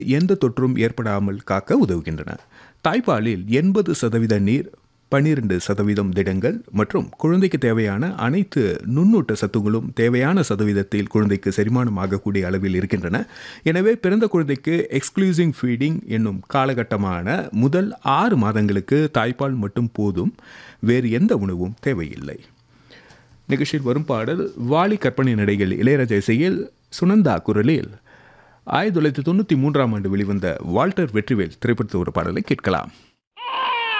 எந்த தொற்றும் ஏற்படாமல் காக்க உதவுகின்றன தாய்ப்பாலில் எண்பது சதவீத நீர் பன்னிரண்டு சதவீதம் திடங்கள் மற்றும் குழந்தைக்கு தேவையான அனைத்து நுண்ணூட்ட சத்துகளும் தேவையான சதவீதத்தில் குழந்தைக்கு செரிமானம் ஆகக்கூடிய அளவில் இருக்கின்றன எனவே பிறந்த குழந்தைக்கு எக்ஸ்க்ளூசிவ் ஃபீடிங் என்னும் காலகட்டமான முதல் ஆறு மாதங்களுக்கு தாய்ப்பால் மட்டும் போதும் வேறு எந்த உணவும் தேவையில்லை நிகழ்ச்சியில் வரும் பாடல் வாலி கற்பனை நடைகள் இளையராஜா இசையில் சுனந்தா குரலில் ஆயிரத்தி தொள்ளாயிரத்தி தொண்ணூற்றி மூன்றாம் ஆண்டு வெளிவந்த வால்டர் வெற்றிவேல் திரைப்படத்து ஒரு பாடலை கேட்கலாம்